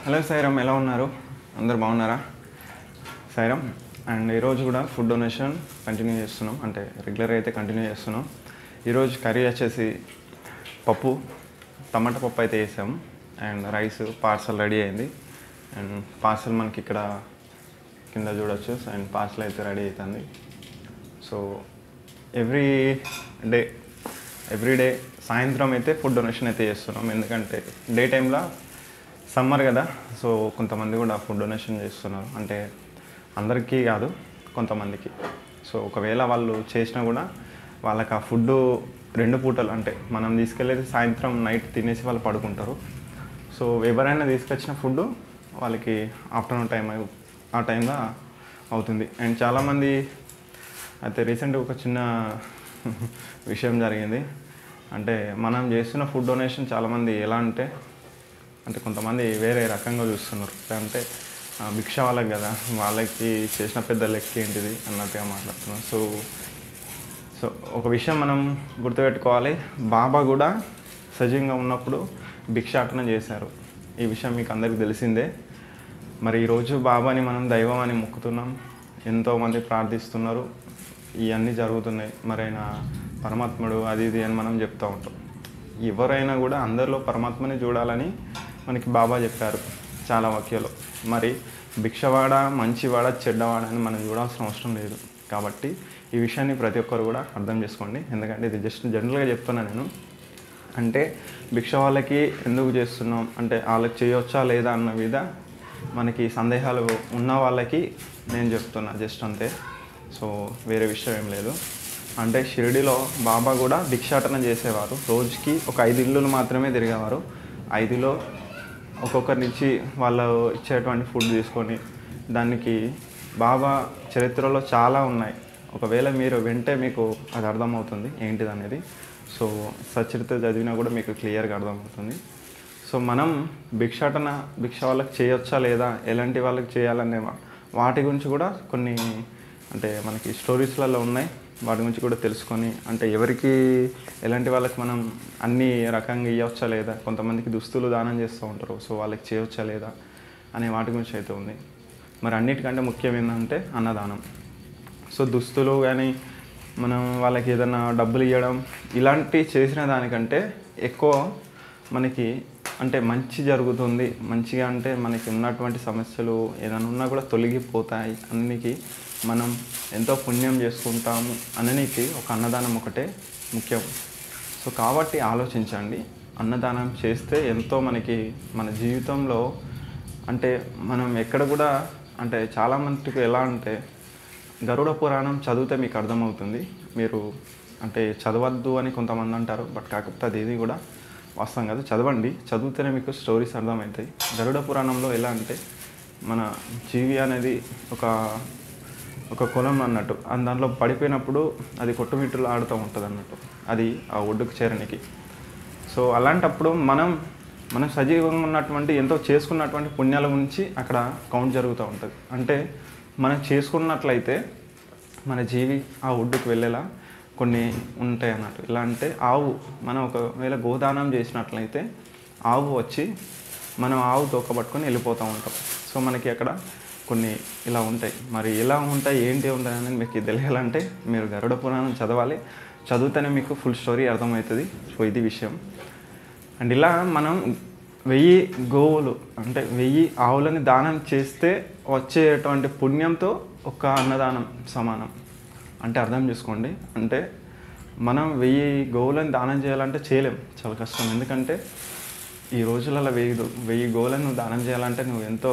hello Sairam ఎలా ఉన్నారు అందరు బాగున్నారా సైరామ్ అండ్ ఈరోజు కూడా ఫుడ్ డొనేషన్ కంటిన్యూ చేస్తున్నాం అంటే రెగ్యులర్ అయితే కంటిన్యూ చేస్తున్నాం ఈరోజు కర్రీ వచ్చేసి పప్పు టమాటా పప్పు అయితే వేసాం అండ్ రైస్ పార్సల్ రెడీ అయింది అండ్ పార్సల్ మనకి ఇక్కడ కింద చూడొచ్చు అండ్ పార్సల్ అయితే రెడీ అవుతుంది so every day every day సాయంత్రం అయితే ఫుడ్ డొనేషన్ అయితే చేస్తున్నాం ఎందుకంటే డే టైంలో సమ్మర్ కదా సో కొంతమంది కూడా ఫుడ్ డొనేషన్ చేస్తున్నారు అంటే అందరికీ కాదు కొంతమందికి సో ఒకవేళ వాళ్ళు చేసినా కూడా వాళ్ళకి ఆ ఫుడ్ రెండు పూటలు అంటే మనం తీసుకెళ్ళేది సాయంత్రం నైట్ తినేసి వాళ్ళు పడుకుంటారు సో ఎవరైనా తీసుకొచ్చిన ఫుడ్ వాళ్ళకి ఆఫ్టర్నూన్ టైం అయి- ఆ టైంలో అవుతుంది అండ్ చాలామంది అయితే రీసెంట్గా ఒక చిన్న విషయం జరిగింది అంటే మనం చేస్తున్న ఫుడ్ డొనేషన్ చాలామంది ఎలా అంటే అంటే కొంతమంది వేరే రకంగా చూస్తున్నారు అంటే ఆ, భిక్ష వాళ్ళకి కదా వాళ్ళకి చేసిన పెద్ద లెక్క ఏంటిది అన్నట్టుగా మాట్లాడుతున్నాం సో సో ఒక విషయం మనం గుర్తుపెట్టుకోవాలి బాబా కూడా సజీవంగా ఉన్నప్పుడు భిక్షాటన చేశారు ఈ విషయం మీకు అందరికీ తెలిసిందే మరి ఈరోజు బాబాని మనం దైవం అని మొక్కుతున్నాం ఎంతోమంది ప్రార్థిస్తున్నారు ఇవన్నీ జరుగుతున్నాయి మరి ఆయన పరమాత్ముడు అది ఇది అని మనం చెప్తూ ఉంటాం ఎవరైనా కూడా అందరిలో పరమాత్మని చూడాలని మనకి బాబా చెప్పారు చాలా వాక్యాలు మరి భిక్షవాడ మంచివాడ చెడ్డవాడ అని మనం చూడాల్సిన అవసరం లేదు కాబట్టి ఈ విషయాన్ని ప్రతి ఒక్కరు కూడా అర్థం చేసుకోండి ఎందుకంటే ఇది జస్ట్ జనరల్గా చెప్తున్నా నేను అంటే భిక్ష వాళ్ళకి ఎందుకు చేస్తున్నాం అంటే వాళ్ళకి చేయొచ్చా లేదా అన్న మీద మనకి సందేహాలు ఉన్న వాళ్ళకి నేను చెప్తున్నా జస్ట్ అంతే సో వేరే విషయం ఏం లేదు అంటే షిరిడిలో బాబా కూడా భిక్షాటన చేసేవారు రోజుకి ఒక ఐదు ఇల్లులు మాత్రమే తిరిగేవారు ఐదులో ఒక్కొక్కరి నుంచి వాళ్ళు ఇచ్చేటువంటి ఫుడ్ తీసుకొని దానికి బాబా చరిత్రలో చాలా ఉన్నాయి ఒకవేళ మీరు వింటే మీకు అది అర్థమవుతుంది ఏంటిది అనేది సో సచరిత్ర చదివినా కూడా మీకు క్లియర్గా అర్థమవుతుంది సో మనం భిక్షాటన భిక్ష వాళ్ళకి చేయొచ్చా లేదా ఎలాంటి వాళ్ళకి చేయాలనే వా- వాటి గురించి కూడా కొన్ని అంటే మనకి స్టోరీస్లలో ఉన్నాయి వాటి గురించి కూడా తెలుసుకొని అంటే ఎవరికి ఎలాంటి వాళ్ళకి మనం అన్ని రకంగా ఇవ్వచ్చా లేదా కొంతమందికి దుస్తులు దానం చేస్తూ ఉంటారు సో వాళ్ళకి చేయొచ్చా లేదా అనే వాటి గురించి అయితే ఉంది మరి అన్నిటికంటే ముఖ్యం ఏంటంటే అన్నదానం సో దుస్తులు కానీ మనం వాళ్ళకి ఏదైనా డబ్బులు ఇవ్వడం ఇలాంటి చేసిన దానికంటే ఎక్కువ మనకి అంటే మంచి జరుగుతుంది మంచిగా అంటే మనకి ఉన్నటువంటి సమస్యలు ఏదైనా ఉన్నా కూడా తొలగిపోతాయి అన్నికి మనం ఎంతో పుణ్యం చేసుకుంటాము అననికి ఒక అన్నదానం ఒకటే ముఖ్యం సో కాబట్టి ఆలోచించండి అన్నదానం చేస్తే ఎంతో మనకి మన జీవితంలో అంటే మనం ఎక్కడ కూడా అంటే చాలా మందికి ఎలా అంటే గరుడ పురాణం చదివితే మీకు అర్థమవుతుంది మీరు అంటే చదవద్దు అని కొంతమంది అంటారు బట్ కాకపోతే అది ఏది కూడా వాస్తవం కాదు చదవండి చదివితేనే మీకు స్టోరీస్ అర్థమవుతాయి గరుడ పురాణంలో ఎలా అంటే మన జీవి అనేది ఒక ఒక కులం అన్నట్టు ఆ దాంట్లో పడిపోయినప్పుడు అది కొట్టుమిట్టులు ఆడుతూ ఉంటుంది అన్నట్టు అది ఆ ఒడ్డుకు చేరనికి సో అలాంటప్పుడు మనం మనం సజీవంగా ఉన్నటువంటి ఎంతో చేసుకున్నటువంటి పుణ్యాల గురించి అక్కడ కౌంట్ జరుగుతూ ఉంటుంది అంటే మనం చేసుకున్నట్లయితే మన జీవి ఆ ఒడ్డుకు వెళ్ళేలా కొన్ని ఉంటాయి అన్నట్టు ఎలా అంటే ఆవు మనం ఒకవేళ గోదానం చేసినట్లయితే ఆవు వచ్చి మనం ఆవు తోక పట్టుకొని వెళ్ళిపోతూ ఉంటాం సో మనకి అక్కడ కొన్ని ఇలా ఉంటాయి మరి ఎలా ఉంటాయి ఏంటి ఉంటాయి అనేది మీకు తెలియాలంటే మీరు గరుడ పురాణం చదవాలి చదివితేనే మీకు ఫుల్ స్టోరీ అర్థమవుతుంది సో ఇది విషయం అండ్ ఇలా మనం వెయ్యి గోవులు అంటే వెయ్యి ఆవులని దానం చేస్తే వచ్చేటువంటి పుణ్యంతో ఒక అన్నదానం సమానం అంటే అర్థం చేసుకోండి అంటే మనం వెయ్యి గోవులను దానం చేయాలంటే చేయలేం చాలా కష్టం ఎందుకంటే ఈ రోజులలో వెయ్యి దో- వెయ్యి గోవులను నువ్వు దానం చేయాలంటే నువ్వు ఎంతో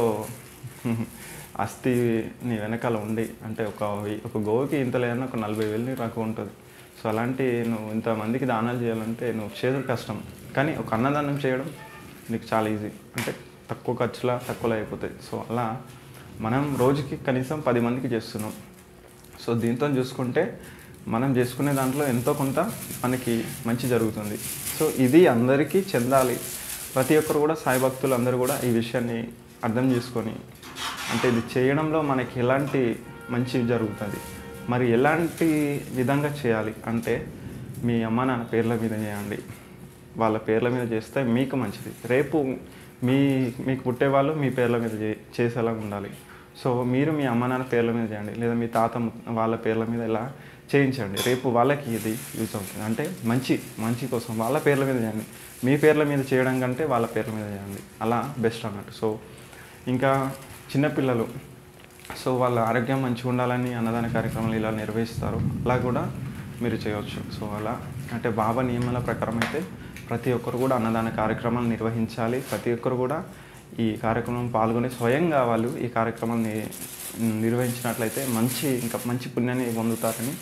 అస్థి నీ వెనకాల ఉండి అంటే ఒక వెయ్యి ఒక గోవుకి ఇంత లేదన్నా ఒక నలభై వేలు నీ రకం ఉంటుంది సో అలాంటి నువ్వు ఇంతమందికి దానాలు చేయాలంటే నువ్వు చేతులు కష్టం కానీ ఒక అన్నదానం చేయడం నీకు చాలా ఈజీ అంటే తక్కువ ఖర్చులా తక్కువలో అయిపోతాయి సో అలా మనం రోజుకి కనీసం పది మందికి చేస్తున్నాం సో దీంతో చూసుకుంటే మనం చేసుకునే దాంట్లో ఎంతో కొంత మనకి మంచి జరుగుతుంది సో ఇది అందరికీ చెందాలి ప్రతి ఒక్కరు కూడా సాయి భక్తులు అందరూ కూడా ఈ విషయాన్ని అర్థం చేసుకొని అంటే ఇది చేయడంలో మనకి ఎలాంటి మంచి జరుగుతుంది మరి ఎలాంటి విధంగా చేయాలి అంటే మీ అమ్మ నాన్న పేర్ల మీద చేయండి వాళ్ళ పేర్ల మీద చేస్తే మీకు మంచిది రేపు మీ మీకు పుట్టేవాళ్ళు మీ పేర్ల మీద చే చేసేలా ఉండాలి సో మీరు మీ అమ్మ నాన్న పేర్ల మీద చేయండి లేదా మీ తాత ము- వాళ్ళ పేర్ల మీద ఇలా చేయించండి రేపు వాళ్ళకి ఇది యూజ్ అవుతుంది అంటే మంచి మంచి కోసం వాళ్ళ పేర్ల మీద చేయండి మీ పేర్ల మీద చేయడం కంటే వాళ్ళ పేర్ల మీద చేయండి అలా బెస్ట్ అన్నట్టు సో ఇంకా చిన్నపిల్లలు సో వాళ్ళ ఆరోగ్యం మంచిగా ఉండాలని అన్నదాన కార్యక్రమాలు ఇలా నిర్వహిస్తారు అలా కూడా మీరు చేయవచ్చు సో అలా అంటే బాబా నియమాల ప్రకారం అయితే ప్రతి ఒక్కరు కూడా అన్నదాన కార్యక్రమాలు నిర్వహించాలి ప్రతి ఒక్కరు కూడా ఈ కార్యక్రమం పాల్గొని స్వయంగా వాళ్ళు ఈ కార్యక్రమాన్ని నిర్వహించినట్లయితే మంచి ఇంకా మంచి పుణ్యాన్ని పొందుతారని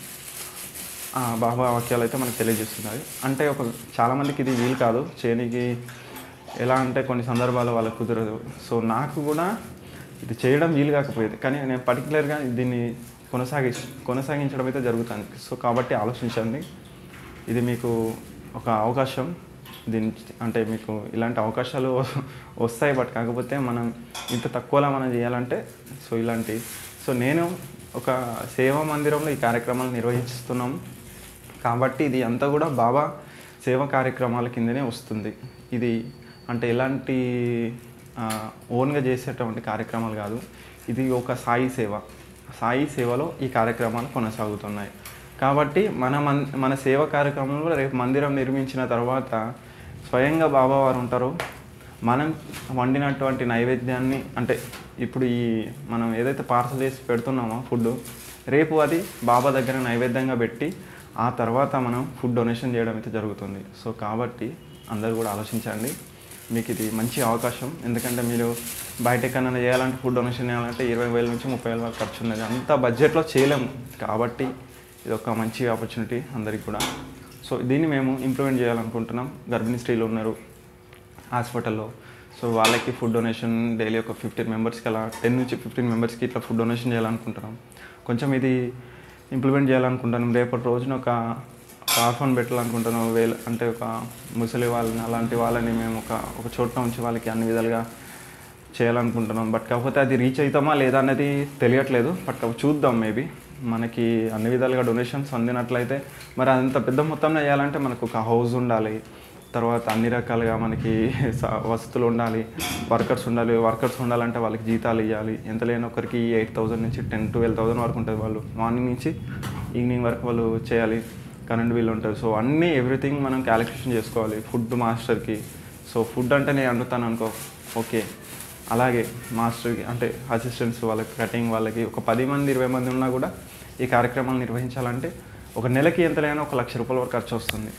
ఆ బాబా వాక్యాలు అయితే మనకు తెలియజేస్తున్నది అంటే ఒక చాలామందికి ఇది వీలు కాదు చేయనికి ఎలా అంటే కొన్ని సందర్భాలు వాళ్ళకు కుదరదు సో నాకు కూడా ఇది చేయడం వీలు కాకపోయేది కానీ నేను పర్టికులర్గా దీన్ని కొనసాగి కొనసాగించడం అయితే జరుగుతుంది సో కాబట్టి ఆలోచించండి ఇది మీకు ఒక అవకాశం దీని అంటే మీకు ఇలాంటి అవకాశాలు వస్తాయి బట్ కాకపోతే మనం ఇంత తక్కువలా మనం చేయాలంటే సో ఇలాంటి సో నేను ఒక సేవా మందిరంలో ఈ కార్యక్రమాలు నిర్వహిస్తున్నాం కాబట్టి ఇది అంతా కూడా బాబా సేవా కార్యక్రమాల కిందనే వస్తుంది ఇది అంటే ఎలాంటి ఆ, ఓన్గా చేసేటువంటి కార్యక్రమాలు కాదు ఇది ఒక సాయి సేవ సాయి సేవలో ఈ కార్యక్రమాలు కొనసాగుతున్నాయి కాబట్టి మన మన్ మన సేవ కార్యక్రమంలో రేపు మందిరం నిర్మించిన తర్వాత స్వయంగా బాబా వారు ఉంటారు మనం వండినటువంటి నైవేద్యాన్ని అంటే ఇప్పుడు ఈ మనం ఏదైతే పార్సల్ చేసి పెడుతున్నామో ఫుడ్ రేపు అది బాబా దగ్గర నైవేద్యంగా పెట్టి ఆ తర్వాత మనం ఫుడ్ డొనేషన్ చేయడం అయితే జరుగుతుంది సో కాబట్టి అందరూ కూడా ఆలోచించండి మీకు ఇది మంచి అవకాశం ఎందుకంటే మీరు బయట ఎక్కడైనా చేయాలంటే ఫుడ్ డొనేషన్ చేయాలంటే ఇరవై వేల నుంచి ముప్పై వేల వరకు ఖర్చు ఉన్నది అంత బడ్జెట్లో చేయలేము కాబట్టి ఇది ఒక మంచి ఆపర్చునిటీ అందరికీ కూడా సో దీన్ని మేము ఇంప్లిమెంట్ చేయాలనుకుంటున్నాం గర్భిణీ స్త్రీలు ఉన్నారు హాస్పిటల్లో సో వాళ్ళకి ఫుడ్ డొనేషన్ డైలీ ఒక ఫిఫ్టీన్ మెంబర్స్కి అలా టెన్ నుంచి ఫిఫ్టీన్ మెంబర్స్కి ఇట్లా ఫుడ్ డొనేషన్ చేయాలనుకుంటున్నాం కొంచెం ఇది ఇంప్లిమెంట్ చేయాలనుకుంటున్నాం రేపటి రోజున ఒక ఆర్ఫన్ పెట్టాలనుకుంటున్నాం వేల అంటే ఒక ముసలి వాళ్ళని అలాంటి వాళ్ళని మేము ఒక ఒక చోట ఉంచి వాళ్ళకి అన్ని విధాలుగా చేయాలనుకుంటున్నాం బట్ కాకపోతే అది రీచ్ అవుతామా లేదా అనేది తెలియట్లేదు బట్ కాకపోతే చూద్దాం మేబీ మనకి అన్ని విధాలుగా డొనేషన్స్ అందినట్లయితే మరి అంత పెద్ద మొత్తంలో చేయాలంటే మనకు ఒక హౌస్ ఉండాలి తర్వాత అన్ని రకాలుగా మనకి స- వసతులు ఉండాలి వర్కర్స్ ఉండాలి వర్కర్స్ ఉండాలంటే వాళ్ళకి జీతాలు ఇవ్వాలి ఎంత లేని ఒకరికి ఎయిట్ థౌసండ్ నుంచి టెన్ ట్వెల్వ్ థౌసండ్ వరకు ఉంటుంది వాళ్ళు మార్నింగ్ నుంచి ఈవినింగ్ వరకు వాళ్ళు చేయాలి కరెంట్ బిల్ ఉంటుంది సో అన్నీ ఎవ్రీథింగ్ మనం క్యాలిక్యులేషన్ చేసుకోవాలి ఫుడ్ మాస్టర్కి సో ఫుడ్ అంటే నేను అంటుతాను అనుకో ఓకే అలాగే మాస్టర్కి అంటే అసిస్టెంట్స్ వాళ్ళకి కటింగ్ వాళ్ళకి ఒక పది మంది ఇరవై మంది ఉన్నా కూడా ఈ కార్యక్రమాలు నిర్వహించాలంటే ఒక నెలకి ఎంత లేనా ఒక లక్ష రూపాయల వరకు ఖర్చు వస్తుంది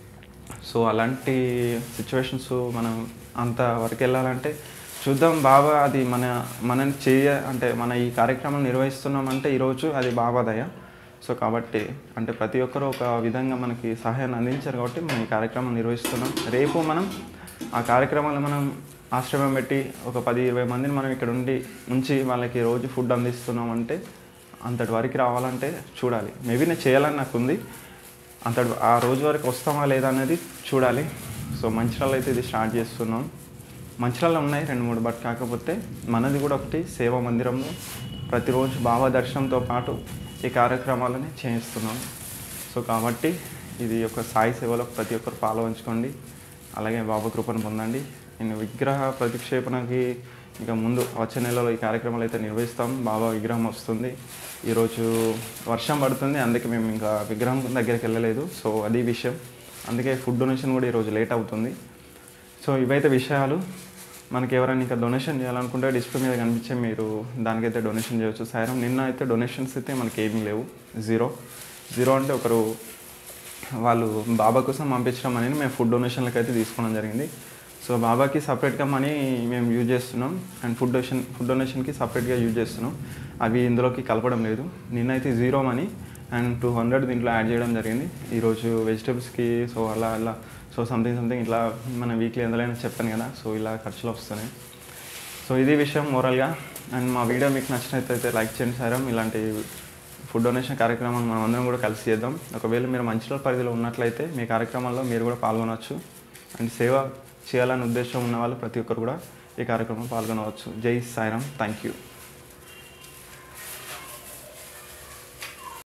సో అలాంటి సిచ్యువేషన్స్ మనం అంత వరకు వెళ్ళాలంటే చూద్దాం బాబా అది మన మనం చేయ అంటే మన ఈ కార్యక్రమం నిర్వహిస్తున్నామంటే ఈరోజు అది బాబా దయ సో కాబట్టి అంటే ప్రతి ఒక్కరూ ఒక విధంగా మనకి సహాయాన్ని అందించారు కాబట్టి మనం ఈ కార్యక్రమం నిర్వహిస్తున్నాం రేపు మనం ఆ కార్యక్రమాలు మనం ఆశ్రమం పెట్టి ఒక పది ఇరవై మందిని మనం ఇక్కడ ఉండి ఉంచి వాళ్ళకి రోజు ఫుడ్ అందిస్తున్నాం అంటే అంతటి వరకు రావాలంటే చూడాలి మేబీ నేను చేయాలని నాకు ఉంది అంతటి ఆ రోజు వరకు వస్తామా లేదా అనేది చూడాలి సో మంచిర్యాల అయితే ఇది స్టార్ట్ చేస్తున్నాం మంచిర్యాలలో ఉన్నాయి రెండు మూడు బట్ కాకపోతే మనది కూడా ఒకటి సేవా మందిరంలో ప్రతిరోజు భావ దర్శనంతో పాటు ఈ కార్యక్రమాలని చేయిస్తున్నాం సో కాబట్టి ఇది ఒక సాయి సేవలో ప్రతి ఒక్కరు పాల్గొంచుకోండి అలాగే బాబా కృపను పొందండి నేను విగ్రహ ప్రతిక్షేపణకి ఇంకా ముందు వచ్చే నెలలో ఈ కార్యక్రమాలు అయితే నిర్వహిస్తాం బాబా విగ్రహం వస్తుంది ఈరోజు వర్షం పడుతుంది అందుకే మేము ఇంకా విగ్రహం దగ్గరికి వెళ్ళలేదు సో అది విషయం అందుకే ఫుడ్ డొనేషన్ కూడా ఈరోజు లేట్ అవుతుంది సో ఇవైతే విషయాలు మనకి ఎవరైనా ఇంకా డొనేషన్ చేయాలనుకుంటే డిస్ప్లే మీద కనిపించే మీరు దానికైతే డొనేషన్ చేయొచ్చు సాయం నిన్న అయితే డొనేషన్స్ అయితే మనకి ఏమీ లేవు జీరో జీరో అంటే ఒకరు వాళ్ళు బాబా కోసం పంపించడం అనేది మేము ఫుడ్ డొనేషన్లకు అయితే తీసుకోవడం జరిగింది సో బాబాకి సపరేట్గా మనీ మేము యూజ్ చేస్తున్నాం అండ్ ఫుడ్ డొనేషన్ ఫుడ్ డొనేషన్కి సపరేట్గా యూజ్ చేస్తున్నాం అవి ఇందులోకి కలపడం లేదు నిన్నైతే zero money and two hundred దీంట్లో యాడ్ చేయడం జరిగింది ఈరోజు వెజిటేబుల్స్కి సో అలా అలా సో సంథింగ్ సంథింగ్ ఇట్లా మన వీక్లీ ఎంతలైనా చెప్పాను కదా సో ఇలా ఖర్చులు వస్తున్నాయి సో ఇది విషయం మోరల్గా అండ్ మా వీడియో మీకు నచ్చినట్లయితే లైక్ చేయండి సారం ఇలాంటి ఫుడ్ డొనేషన్ కార్యక్రమాలు మనం అందరం కూడా కలిసి చేద్దాం ఒకవేళ మీరు మంచిర్యాల పరిధిలో ఉన్నట్లయితే మీ కార్యక్రమాల్లో మీరు కూడా పాల్గొనవచ్చు అండ్ సేవ చేయాలనే ఉద్దేశం ఉన్న వాళ్ళు ప్రతి ఒక్కరు కూడా ఈ కార్యక్రమంలో పాల్గొనవచ్చు జై సాయిరామ్ థ్యాంక్ యూ